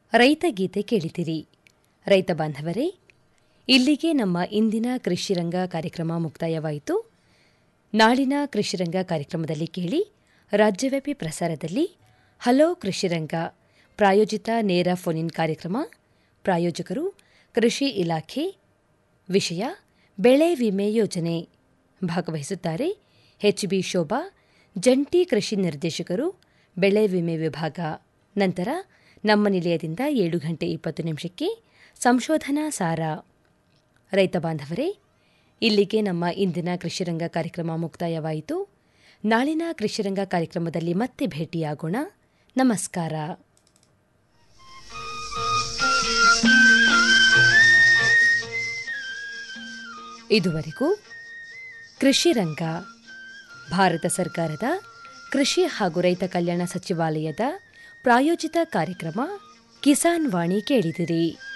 ರೈತ ಗೀತೆ ಕೇಳಿದಿರಿ ರೈತ ಬಾಂಧವರೇ ಇಲ್ಲಿಗೆ ನಮ್ಮ ಇಂದಿನ ಕೃಷಿರಂಗ ಕಾರ್ಯಕ್ರಮ ಮುಕ್ತಾಯವಾಯಿತು ನಾಳಿನ ಕೃಷಿರಂಗ ಕಾರ್ಯಕ್ರಮದಲ್ಲಿ ಕೇಳಿ ರಾಜ್ಯವ್ಯಾಪಿ ಪ್ರಸಾರದಲ್ಲಿ ಹಲೋ ಕೃಷಿರಂಗ ಪ್ರಾಯೋಜಿತ ನೇರ ಫೋನ್ ಕಾರ್ಯಕ್ರಮ ಪ್ರಾಯೋಜಕರು ಕೃಷಿ ಇಲಾಖೆ ವಿಷಯ ಬೆಳೆ ವಿಮೆ ಯೋಜನೆ ಭಾಗವಹಿಸುತ್ತಾರೆ ಎಚ್ಬಿ ಶೋಭಾ ಜಂಟಿ ಕೃಷಿ ನಿರ್ದೇಶಕರು ಬೆಳೆ ವಿಮೆ ವಿಭಾಗ ನಂತರ ನಮ್ಮ ನಿಲಯದಿಂದ ಏಳು ಗಂಟೆ ಇಪ್ಪತ್ತು ನಿಮಿಷಕ್ಕೆ ಸಂಶೋಧನಾ ಸಾರ ರೈತ ಬಾಂಧವರೇ ಇಲ್ಲಿಗೆ ನಮ್ಮ ಇಂದಿನ ಕೃಷಿರಂಗ ಕಾರ್ಯಕ್ರಮ ಮುಕ್ತಾಯವಾಯಿತು ನಾಳಿನ ಕೃಷಿರಂಗ ಕಾರ್ಯಕ್ರಮದಲ್ಲಿ ಮತ್ತೆ ಭೇಟಿಯಾಗೋಣ ನಮಸ್ಕಾರ ಇದುವರೆಗೂ ಕೃಷಿರಂಗ ಭಾರತ ಸರ್ಕಾರದ ಕೃಷಿ ಹಾಗೂ ರೈತ ಕಲ್ಯಾಣ ಸಚಿವಾಲಯದ ಪ್ರಾಯೋಜಿತ ಕಾರ್ಯಕ್ರಮ ಕಿಸಾನ್ ವಾಣಿ ಕೇಳಿದಿರಿ